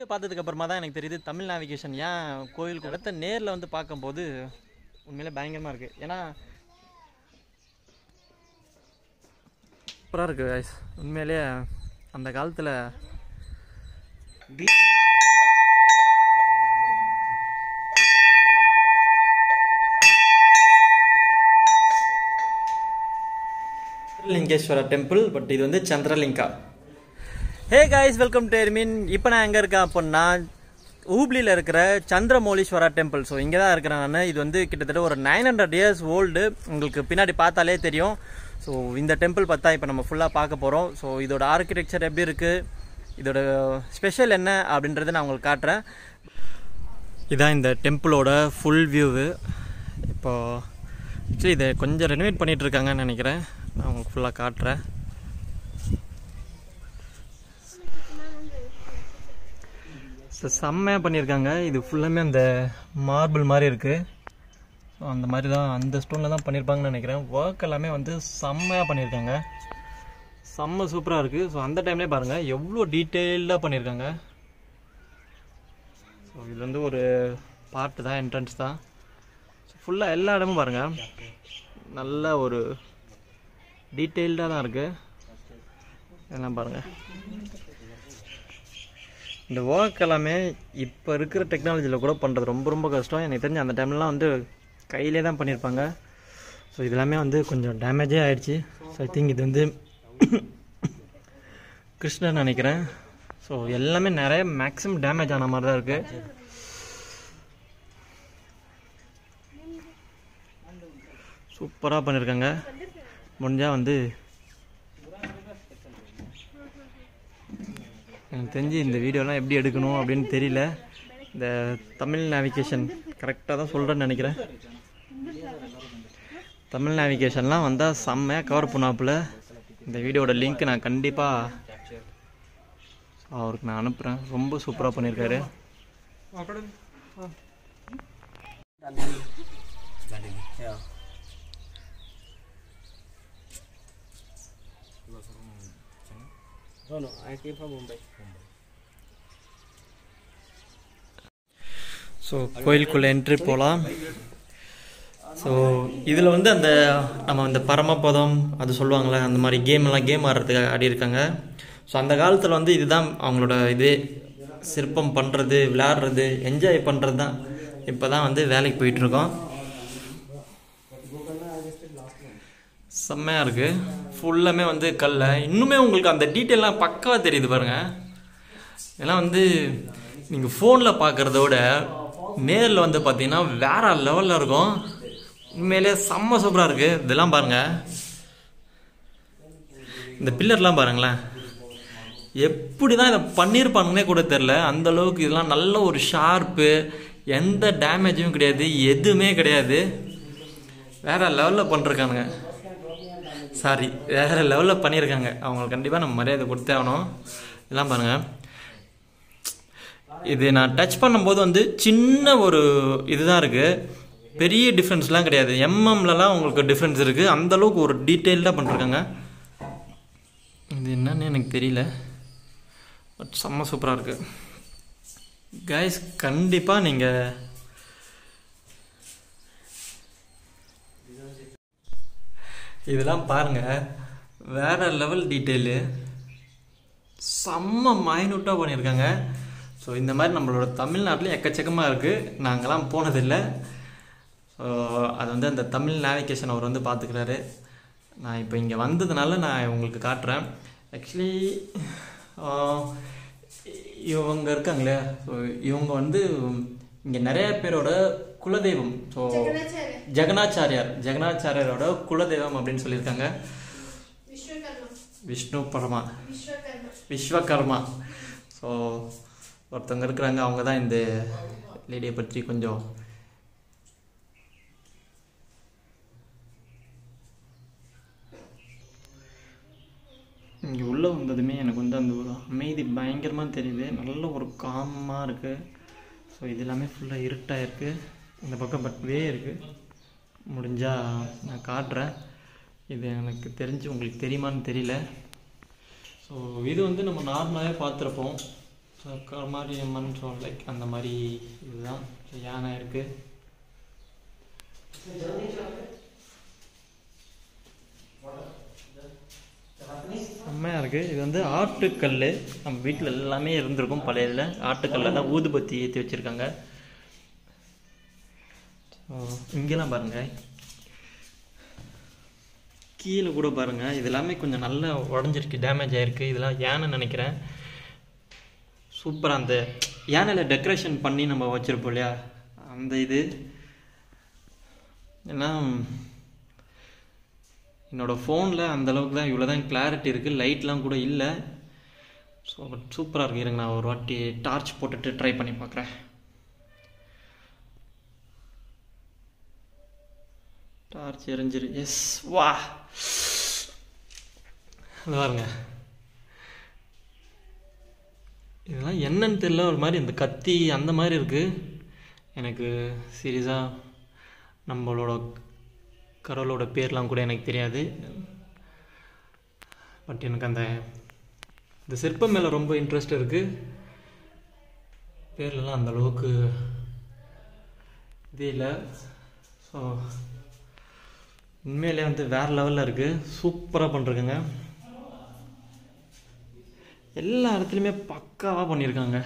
பார்த்ததுக்கு அப்புறமா தான் எனக்கு தெரியுது தமிழ் நேவிகேஷன் ஏன் கோயிலுக்கு இடத்த நேரில் வந்து பார்க்கும்போது உண்மையிலே பயங்கரமாக இருக்குது ஏன்னா சூப்பராக இருக்குது guys உண்மையிலே அந்த காலத்தில் லிங்கேஸ்வரா டெம்பிள் பட் இது வந்து Chandralinga hey guys welcome to எர்மின் இப்போ நான் எங்கே இருக்கேன் அப்படின்னா ஹூப்ளியில் இருக்கிற சந்திரமௌலீஸ்வரா டெம்பிள் ஸோ இங்கே தான் இருக்கிறேன் நான் இது வந்து கிட்டத்தட்ட ஒரு நைன் ஹண்ட்ரட் இயர்ஸ் ஓல்டு உங்களுக்கு பின்னாடி பார்த்தாலே தெரியும் ஸோ இந்த டெம்பிள் பார்த்தா இப்போ நம்ம ஃபுல்லாக பார்க்க போகிறோம் ஸோ இதோட ஆர்கிடெக்சர் எப்படி இருக்குது இதோட ஸ்பெஷல் என்ன அப்படின்றத நான் உங்களுக்கு காட்டுறேன் இதான் இந்த டெம்பிளோட ஃபுல் வியூவு இப்போ ஆக்சுவலி இதை கொஞ்சம் ரெனோவேட் பண்ணிட்டு இருக்காங்கன்னு நினைக்கிறேன் நான் உங்களுக்கு ஃபுல்லாக காட்டுறேன் ஸோ செம்மையாக பண்ணியிருக்காங்க இது ஃபுல்லாமே அந்த மார்பிள் மாதிரி இருக்குது ஸோ அந்த மாதிரி தான் அந்த ஸ்டோனில் தான் பண்ணியிருப்பாங்கன்னு நினைக்கிறேன் ஒர்க் எல்லாமே வந்து செம்மையாக பண்ணியிருக்காங்க செம்ம சூப்பராக இருக்குது ஸோ அந்த டைம்லேயே பாருங்கள் எவ்வளோ டீட்டெயில்டாக பண்ணியிருக்காங்க ஸோ இது வந்து ஒரு பார்ட்டு தான் என்ட்ரன்ஸ் தான் ஃபுல்லாக எல்லா இடமும் பாருங்கள் நல்ல ஒரு டீட்டெயில்டாக தான் இருக்குது எல்லாம் பாருங்கள் இந்த ஒர்க் எல்லாமே இப்போ இருக்கிற டெக்னாலஜியில் கூட பண்ணுறது ரொம்ப ரொம்ப கஷ்டம் எனக்கு தெரிஞ்சு அந்த டைம்லலாம் வந்து கையிலே தான் பண்ணியிருப்பாங்க ஸோ இது எல்லாமே வந்து கொஞ்சம் டேமேஜே ஆயிடுச்சு ஸோ ஐ திங்க் இது வந்து கிருஷ்ணர் நினைக்கிறேன் ஸோ எல்லாமே நிறைய மேக்ஸிமம் டேமேஜ் ஆன மாதிரி தான் இருக்குது சூப்பராக பண்ணியிருக்காங்க முடிஞ்சால் வந்து எனக்கு தெரிஞ்சு இந்த வீடியோலாம் எப்படி எடுக்கணும் அப்படின்னு தெரியல இந்த தமிழ் நேவிகேஷன் கரெக்டாக தான் சொல்கிறேன்னு நினைக்கிறேன் தமிழ் நேவிகேஷன்லாம் வந்தால் செம்மையாக கவர் பண்ணாப்புல இந்த வீடியோட லிங்க் நான் கண்டிப்பாக அவருக்கு நான் அனுப்புகிறேன் ரொம்ப சூப்பராக பண்ணியிருக்காரு No, no, I came from Mumbai. So கோயிலுக்குள்ளே என்ட்ரி போகலாம் ஸோ இதில் வந்து அந்த நம்ம இந்த பரமபதம் அது சொல்லுவாங்கள்ல அந்த மாதிரி கேம் எல்லாம் கேம் ஆடுறதுக்கு ஆடி இருக்காங்க ஸோ அந்த காலத்தில் வந்து இதுதான் அவங்களோட இது சிற்பம் பண்ணுறது விளையாடுறது என்ஜாய் பண்ணுறது தான் இப்போ தான் வந்து வேலைக்கு போயிட்டுருக்கோம் செம்மையாக இருக்குது ஃபுல்லாமே வந்து கல்ல இன்னுமே உங்களுக்கு அந்த டீட்டெயிலாம் பக்காவாக தெரியுது பாருங்கள் இதெல்லாம் வந்து நீங்கள் ஃபோனில் பார்க்குறத விட நேரில் வந்து பார்த்தீங்கன்னா வேற லெவலில் இருக்கும் உண்மையிலே செம்ம சூப்பராக இருக்குது இதெல்லாம் பாருங்கள் இந்த பில்லர்லாம் பாருங்களேன் எப்படி தான் இதை பண்ணியிருப்பானுங்கன்னே கூட தெரில அந்த அளவுக்கு இதெல்லாம் நல்ல ஒரு ஷார்ப்பு எந்த டேமேஜும் கிடையாது எதுவுமே கிடையாது வேற லெவலில் பண்ணிருக்கானுங்க சாரி வேற லெவலில் பண்ணியிருக்காங்க அவங்களுக்கு கண்டிப்பாக நம்ம மரியாதை கொடுத்தே ஆகணும் இதெல்லாம் பாருங்கள் இது நான் டச் பண்ணும்போது வந்து சின்ன ஒரு இதுதான் இருக்குது பெரிய டிஃப்ரென்ஸ்லாம் கிடையாது எம்எம்லலாம் உங்களுக்கு டிஃப்ரென்ஸ் இருக்குது அந்த அளவுக்கு ஒரு டீட்டெயில்டாக பண்ணிருக்காங்க இது என்னன்னு எனக்கு தெரியல பட் செம்ம சூப்பராக இருக்குது கைஸ் கண்டிப்பாக நீங்கள் இதெல்லாம் பாருங்க வேற லெவல் டீட்டெயிலு செம்ம மைனூட்டாக பண்ணியிருக்காங்க ஸோ இந்த மாதிரி நம்மளோட தமிழ்நாட்டில் எக்கச்சக்கமாக இருக்குது நாங்களாம் போனதில்லை ஸோ அது வந்து அந்த தமிழ் நேவிகேஷன் அவர் வந்து பார்த்துக்கிறாரு நான் இப்போ இங்கே வந்ததுனால நான் உங்களுக்கு காட்டுறேன் ஆக்சுவலி இவங்க இருக்காங்களே ஸோ இவங்க வந்து இங்கே நிறைய பேரோட குலதெய்வம் ஸோ ஜெகநாச்சாரியார் ஜெகநாச்சாரியாரோட குலதெய்வம் அப்படின்னு சொல்லியிருக்காங்க விஷ்ணு பரமா விஸ்வகர்மா ஸோ ஒருத்தவங்க இருக்கிறாங்க அவங்க தான் இந்த லேடியை பற்றி கொஞ்சம் இங்கே உள்ளே வந்ததுமே எனக்கு வந்து அந்த ஒரு அமைதி பயங்கரமாக தெரியுது நல்ல ஒரு காமாக இருக்குது ஸோ இது எல்லாமே ஃபுல்லாக இருட்டாக இருக்குது இந்த பக்கம் பட் வே இருக்குது முடிஞ்சால் நான் காட்டுறேன் இது எனக்கு தெரிஞ்சு உங்களுக்கு தெரியுமான்னு தெரியல ஸோ இது வந்து நம்ம நார்மலாகவே பார்த்துருப்போம் ஸோ கருமாரியம்மன் ஸோ லைக் அந்த மாதிரி இதுதான் ஸோ யானை இருக்குது செம்மையாக இருக்குது இது வந்து ஆட்டுக்கல் நம்ம வீட்டில் எல்லாமே இருந்திருக்கும் பழைய இதில் ஆட்டுக்கல்ல தான் ஊதுபத்தி ஏற்றி வச்சுருக்காங்க ஸோ இங்கெல்லாம் பாருங்கள் கீழே கூட பாருங்கள் இது எல்லாமே கொஞ்சம் நல்லா உடஞ்சிருக்கு டேமேஜ் ஆகிருக்கு இதெல்லாம் யானை நினைக்கிறேன் சூப்பராக அந்த யானையில் டெக்கரேஷன் பண்ணி நம்ம வச்சுருப்போம் இல்லையா அந்த இது ஏன்னா என்னோடய ஃபோனில் அந்தளவுக்கு தான் இவ்வளோ தான் கிளாரிட்டி இருக்குது லைட்லாம் கூட இல்லை ஸோ சூப்பராக இருக்குது இருங்க நான் ஒரு வாட்டி டார்ச் போட்டுட்டு ட்ரை பண்ணி பார்க்குறேன் டார்ச் எரிஞ்சிரு எஸ் வா அது பாருங்க இதெல்லாம் என்னன்னு தெரியல ஒரு மாதிரி இந்த கத்தி அந்த மாதிரி இருக்குது எனக்கு சீரியஸாக நம்மளோட கடவுளோட பேர்லாம் கூட எனக்கு தெரியாது பட் எனக்கு அந்த இந்த சிற்பம் மேலே ரொம்ப இன்ட்ரெஸ்ட் இருக்குது பேர்லலாம் அந்த அளவுக்கு இது இல்லை ஸோ உண்மையிலே வந்து வேறு லெவலில் இருக்குது சூப்பராக பண்ணிருக்குங்க எல்லா இடத்துலையுமே பக்காவாக பண்ணியிருக்காங்க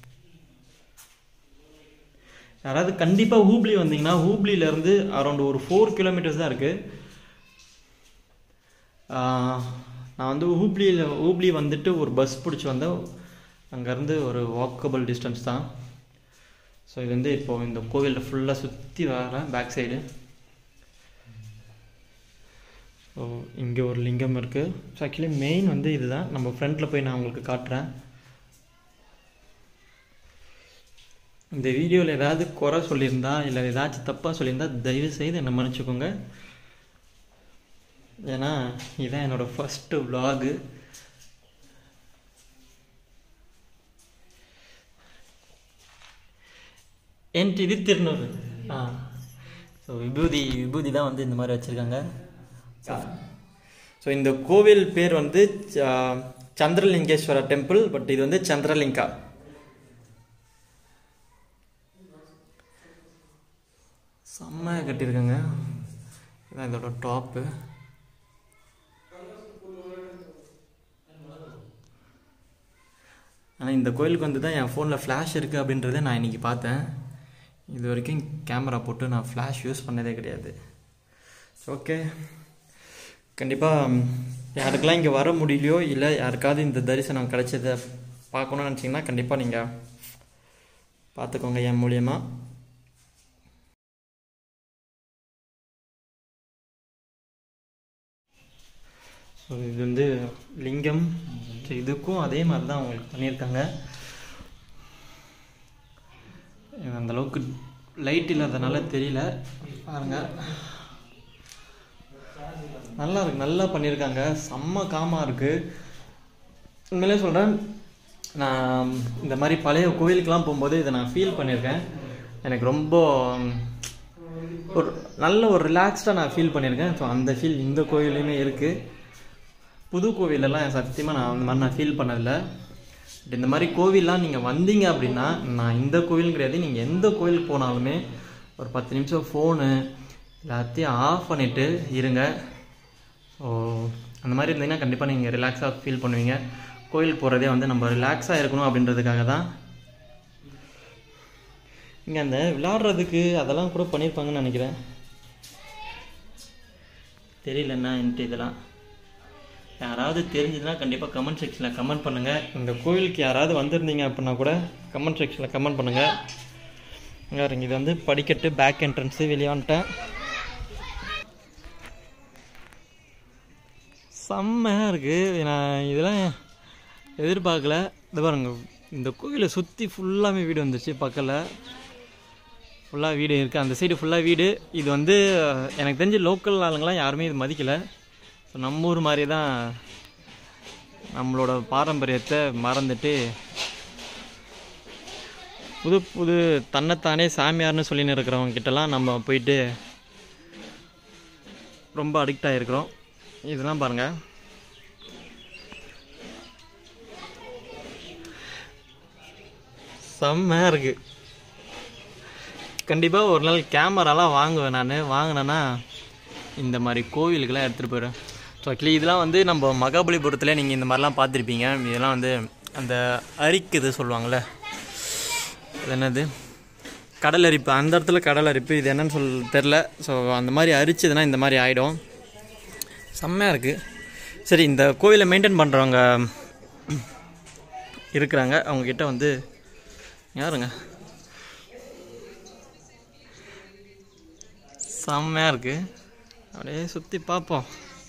யாராவது கண்டிப்பாக ஹூப்ளி வந்தீங்கன்னா ஹூப்ளியிலேருந்து அரௌண்ட் ஒரு ஃபோர் கிலோமீட்டர்ஸ் தான் இருக்குது நான் வந்து ஹூப்ளியில் ஹூப்ளி வந்துட்டு ஒரு பஸ் பிடிச்சி வந்தேன் அங்கேருந்து ஒரு வாக்கபிள் டிஸ்டன்ஸ் தான் ஸோ இது வந்து இப்போது இந்த கோவிலில் ஃபுல்லாக சுற்றி வரேன் பேக் சைடு ஸோ இங்கே ஒரு லிங்கம் இருக்குது ஸோ ஆக்சுவலி மெயின் வந்து இதுதான் நம்ம ஃப்ரண்ட்டில் போய் நான் உங்களுக்கு காட்டுறேன் இந்த வீடியோவில் ஏதாவது குறை சொல்லியிருந்தா இல்லை ஏதாச்சும் தப்பாக சொல்லியிருந்தா தயவு செய்து என்னை மன்னிச்சுக்கோங்க ஏன்னா இதுதான் என்னோடய ஃபஸ்ட்டு விலாகு என்ட்டு இது திருநூறு ஆ ஸோ விபூதி விபூதி தான் வந்து இந்த மாதிரி வச்சுருக்காங்க ஸோ இந்த கோவில் பேர் வந்து ச- சந்திரலிங்கேஸ்வரா டெம்பிள் பட் இது வந்து சந்திரலிங்கா செம்மையாக கட்டியிருக்காங்க இதான் இதோட டாப்பு ஆனால் இந்த கோயிலுக்கு வந்து தான் என் ஃபோனில் ஃப்ளாஷ் இருக்குது அப்படின்றத நான் இன்றைக்கி பார்த்தேன் இது வரைக்கும் கேமரா போட்டு நான் ஃப்ளாஷ் யூஸ் பண்ணதே கிடையாது ஓகே கண்டிப்பாக யாருக்கெல்லாம் இங்கே வர முடியலையோ இல்லை யாருக்காவது இந்த தரிசனம் கிடைச்சதை பார்க்கணும்னு நினச்சிங்கன்னா கண்டிப்பாக நீங்கள் பார்த்துக்கோங்க என் மூலியமாக ஸோ இது வந்து லிங்கம் ஸோ இதுக்கும் அதே மாதிரி தான் அவங்களுக்கு பண்ணியிருக்காங்க இது அந்த அளவுக்கு லைட் இல்லாதனால தெரியல பாருங்க நல்லா இருக்கு நல்லா பண்ணியிருக்காங்க செம்ம காமாக இருக்கு உண்மையிலே சொல்கிறேன் நான் இந்த மாதிரி பழைய கோயிலுக்கெலாம் போகும்போது இதை நான் ஃபீல் பண்ணியிருக்கேன் எனக்கு ரொம்ப ஒரு நல்ல ஒரு ரிலாக்ஸ்டாக நான் ஃபீல் பண்ணியிருக்கேன் ஸோ அந்த ஃபீல் இந்த கோயிலையுமே இருக்குது புது கோவிலெல்லாம் சத்தியமாக நான் அந்த மாதிரி நான் ஃபீல் பண்ணதில்லை பட் இந்த மாதிரி கோவில்லாம் நீங்கள் வந்தீங்க அப்படின்னா நான் இந்த கோவில் கிடையாது நீங்கள் எந்த கோயிலுக்கு போனாலுமே ஒரு பத்து நிமிஷம் ஃபோனு எல்லாத்தையும் ஆஃப் பண்ணிவிட்டு இருங்க ஸோ அந்த மாதிரி இருந்தீங்கன்னா கண்டிப்பாக நீங்கள் ரிலாக்ஸாக ஃபீல் பண்ணுவீங்க கோயிலுக்கு போகிறதே வந்து நம்ம ரிலாக்ஸாக இருக்கணும் அப்படின்றதுக்காக தான் இங்கே அந்த விளாட்றதுக்கு அதெல்லாம் கூட பண்ணியிருப்பாங்கன்னு நினைக்கிறேன் தெரியலண்ணா என்கிட்ட இதெல்லாம் யாராவது தெரிஞ்சதுன்னா கண்டிப்பாக கமெண்ட் செக்ஷனில் கமெண்ட் பண்ணுங்கள் இந்த கோயிலுக்கு யாராவது வந்திருந்தீங்க அப்படின்னா கூட கமெண்ட் செக்ஷனில் கமெண்ட் பண்ணுங்கள் இங்க பாருங்க, இது வந்து படிக்கட்டு பேக் என்ட்ரன்ஸு வெளியே வந்துட்டேன் செம்மையாக இருக்குது நான் இதெல்லாம் எதிர்பார்க்கல இது பாருங்க இந்த கோவிலை சுற்றி ஃபுல்லாமே வீடு வந்துச்சு பக்கத்தில் ஃபுல்லாக வீடு இருக்குது அந்த சைடு ஃபுல்லாக வீடு இது வந்து எனக்கு தெரிஞ்சு லோக்கல் ஆளுங்களாம் யாருமே இது மதிக்கலை ஸோ நம்ம ஊர் மாதிரி தான் நம்மளோட பாரம்பரியத்தை மறந்துட்டு புது புது தன்னைத்தானே சாமியார்னு சொல்லின்னு இருக்கிறவங்க கிட்டலாம் நம்ம போயிட்டு ரொம்ப அடிக்ட் ஆகிருக்கிறோம் இதெல்லாம் பாருங்கள் செம்மையாக இருக்கு கண்டிப்பாக ஒரு நாள் கேமராலாம் வாங்குவேன் நான் வாங்கினேன்னா இந்த மாதிரி கோவிலுக்கெல்லாம் எடுத்துகிட்டு போயிடுவேன் ஸோ ஆக்சுவலி இதெல்லாம் வந்து நம்ம மகாபலிபுரத்தில் நீங்கள் இந்த மாதிரிலாம் பார்த்துருப்பீங்க இதெல்லாம் வந்து அந்த அரிக்குது சொல்லுவாங்கள்ல அது என்னது கடல் அரிப்பு அந்த இடத்துல கடல் அரிப்பு இது என்னன்னு சொல் தெரில ஸோ அந்த மாதிரி அரிச்சதுன்னா இந்த மாதிரி ஆகிடும் செம்மையாக இருக்குது சரி இந்த கோவிலை மெயின்டைன் பண்ணுறவங்க இருக்கிறாங்க அவங்கக்கிட்ட வந்து யாருங்க செம்மையாக இருக்குது அப்படியே சுற்றி பார்ப்போம்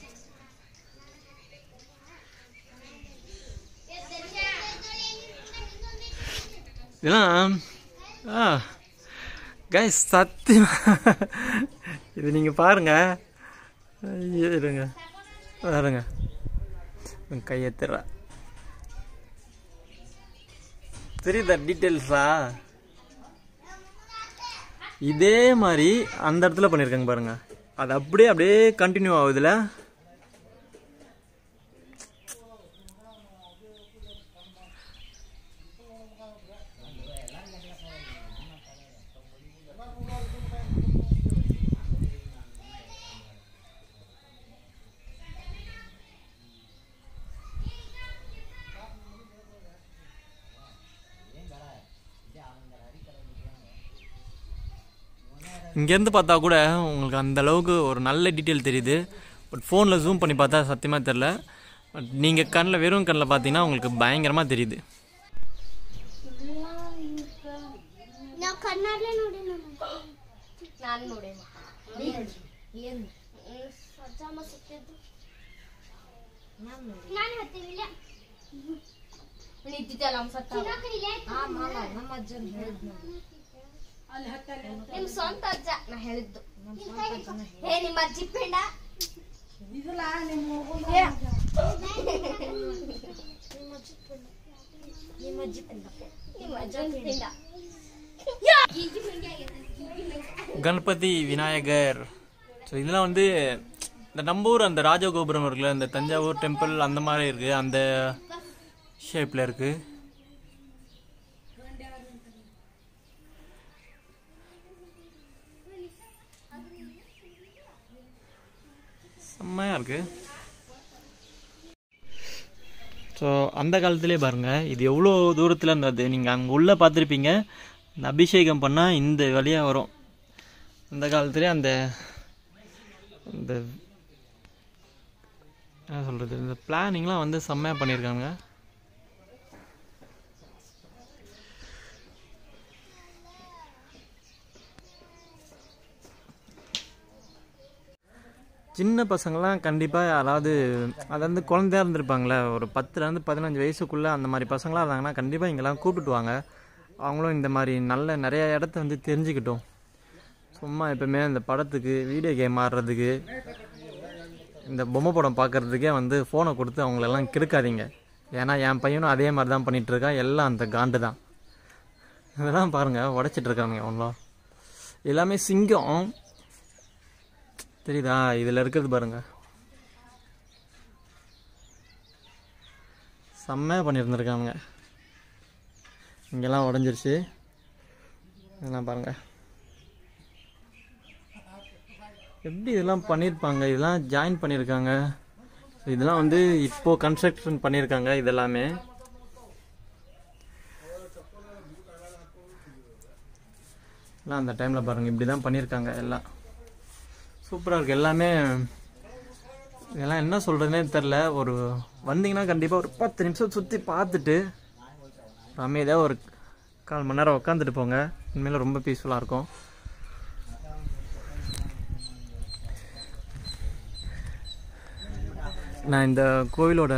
இதெல்லாம் ஆ கைஸ் சத்தியமா இது நீங்கள் பாருங்க ஐயோ இருங்க பாருங்க கையை திற தெரியுதா டீட்டெயில்ஸா இதே மாதிரி அந்த இடத்துல பண்ணியிருக்காங்க பாருங்க அது அப்படியே அப்படியே கண்டினியூ ஆகுதுல இங்கேருந்து பார்த்தா கூட உங்களுக்கு அந்த அளவுக்கு ஒரு நல்ல டீட்டெயில் தெரியுது பட் ஃபோனில் ஜூம் பண்ணி பார்த்தா சத்தியமாக தெரில பட் நீங்கள் கண்ணில் வெறும் கண்ணில் பார்த்தீங்கன்னா உங்களுக்கு பயங்கரமாக தெரியுது ನಾವು ಕನ್ನಡಲೇ ನೋಡಿ ನಾನು ನೋಡೇನ ಏನು ಸಜ್ಜಾಮ ಸುತ್ತಿದ್ದು ನಾನು ನೋಡಿ ನಾನು ಹತ್ತಿವಿಲ್ಲ ನಿಂತಿದ್ದಲ್ಲ ನಮ್ಮ ಸತ್ತ ಚಿನ್ನಕ್ಕನಿಲ್ಲ ಹಾ ಮಾಮ ನಮ್ಮ ಅಜ್ಜನ್ ಹೇಳಿದ್ ನಿಮ್ ಸ್ವಂತ ಅಜ್ಜ ನಾ ಹೇಳಿದ್ದು ನಮ್ಮ ಸ್ವಂತ ಅಜ್ಜನ ಹೇ ನಿಮ್ಮ ಅಜ್ಜಿ ಪಿಂಡ ನಿಮ್ಮ ಅಜ್ಜಿ ಪಿಂಡ ನಿಮ್ಮ ಅಜ್ಜನ್ ಪಿಂಡ கணபதி விநாயகர் ஸோ இதெல்லாம் வந்து இந்த நம்ம ஊர் அந்த ராஜகோபுரம் இருக்குல்ல இந்த தஞ்சாவூர் டெம்பிள் அந்த மாதிரி இருக்குது அந்த ஷேப்பில் இருக்குது செம்மையாக இருக்குது ஸோ அந்த காலத்திலே பாருங்கள் இது எவ்வளோ தூரத்தில் இருந்தது நீங்கள் அங்கே உள்ளே பார்த்துருப்பீங்க இந்த அபிஷேகம் பண்ணால் இந்த வழியாக வரும் அந்த காலத்துலேயே அந்த இந்த என்ன சொல்கிறது இந்த பிளானிங்லாம் வந்து செம்மையாக பண்ணியிருக்காங்க சின்ன பசங்களாம் கண்டிப்பாக யாராவது அது வந்து குழந்தையா இருந்திருப்பாங்களே ஒரு பத்துலேருந்து பதினஞ்சு வயசுக்குள்ளே அந்த மாதிரி பசங்களாம் இருந்தாங்கன்னா கண்டிப்பாக இங்கெல்லாம் கூப்பிட்டு வாங்க அவங்களும் இந்த மாதிரி நல்ல நிறைய இடத்த வந்து தெரிஞ்சுக்கிட்டோம் சும்மா எப்பவுமே இந்த படத்துக்கு வீடியோ கேம் ஆடுறதுக்கு இந்த பொம்மை படம் பார்க்கறதுக்கே வந்து ஃபோனை கொடுத்து அவங்களெல்லாம் கெடுக்காதீங்க ஏன்னா என் பையனும் அதே மாதிரி தான் பண்ணிட்டு இருக்கான் எல்லாம் அந்த காண்டு தான் இதெல்லாம் பாருங்கள் உடைச்சிட்டு இருக்கானுங்க அவங்களும் எல்லாமே சிங்கம் தெரியுதா இதில் இருக்கிறது பாருங்க செம்மையாக பண்ணியிருந்துருக்கானுங்க இங்கெல்லாம் உடஞ்சிருச்சு இதெல்லாம் பாருங்க எப்படி இதெல்லாம் பண்ணியிருப்பாங்க இதெல்லாம் ஜாயின் பண்ணியிருக்காங்க இதெல்லாம் வந்து இப்போ கன்ஸ்ட்ரக்ஷன் பண்ணியிருக்காங்க இதெல்லாமே எல்லாம் அந்த டைமில் பாருங்கள் இப்படி தான் பண்ணியிருக்காங்க எல்லாம் சூப்பராக இருக்குது எல்லாமே இதெல்லாம் என்ன சொல்கிறதுனே தெரில ஒரு வந்தீங்கன்னா கண்டிப்பாக ஒரு பத்து நிமிஷம் சுற்றி பார்த்துட்டு அமைதியாக ஒரு கால் மணி நேரம் உட்காந்துட்டு போங்க உண்மையில ரொம்ப பீஸ்ஃபுல்லாக இருக்கும் நான் இந்த கோவிலோட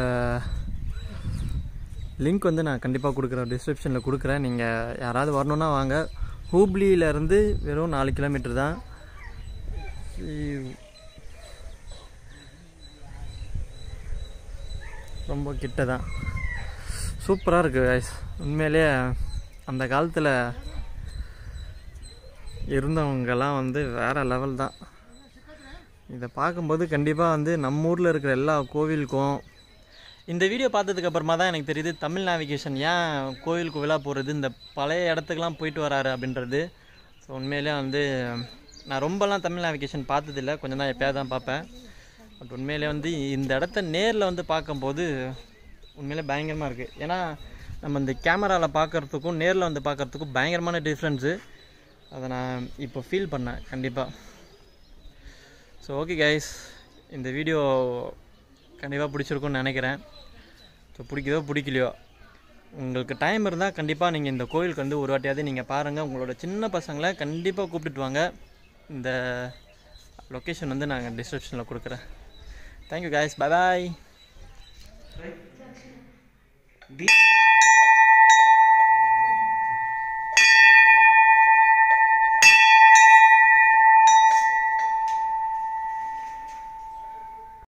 லிங்க் வந்து நான் கண்டிப்பாக கொடுக்குறேன் டிஸ்கிரிப்ஷனில் கொடுக்குறேன் நீங்கள் யாராவது வரணுன்னா வாங்க ஹூப்ளியிலேருந்து வெறும் நாலு கிலோமீட்டர் தான் இ- ரொம்ப கிட்ட தான் சூப்பராக இருக்குது guys உண்மையிலேயே அந்த காலத்தில் இருந்தவங்கெல்லாம் வந்து வேறு லெவல் தான் இதை பார்க்கும்போது கண்டிப்பாக வந்து நம்ம ஊரில் இருக்கிற எல்லா கோவிலுக்கும் இந்த வீடியோ பார்த்ததுக்கு அப்புறமா தான் எனக்கு தெரியுது தமிழ் நேவிகேஷன் ஏன் கோயில் கோவிலாக போகிறது இந்த பழைய இடத்துக்குலாம் போயிட்டு வராரு அப்படின்றது ஸோ உண்மையிலே வந்து நான் ரொம்பலாம் தமிழ் நேவிகேஷன் பார்த்ததில்ல கொஞ்சம் தான் எப்போயாவது தான் பார்ப்பேன் பட் உண்மையிலே வந்து இந்த இடத்த நேரில் வந்து பார்க்கும்போது உண்மையிலே பயங்கரமாக இருக்குது ஏன்னா நம்ம இந்த கேமராவில் பார்க்குறதுக்கும் நேரில் வந்து பார்க்குறதுக்கும் பயங்கரமான டிஃப்ரென்ஸு அதை நான் இப்போ ஃபீல் பண்ணேன் கண்டிப்பாக ஸோ ஓகே கைஸ் இந்த வீடியோ கண்டிப்பாக பிடிச்சிருக்கும்னு நினைக்கிறேன் ஸோ பிடிக்குதோ பிடிக்கலையோ உங்களுக்கு டைம் இருந்தால் கண்டிப்பாக நீங்கள் இந்த கோயிலுக்கு வந்து ஒரு வாட்டியாவது நீங்கள் பாருங்கள் உங்களோட சின்ன பசங்களை கண்டிப்பாக கூப்பிட்டுட்டு வாங்க இந்த லொக்கேஷன் வந்து நாங்கள் டிஸ்கிரிப்ஷனில் கொடுக்குறேன் தேங்க்யூ guys bye பாய்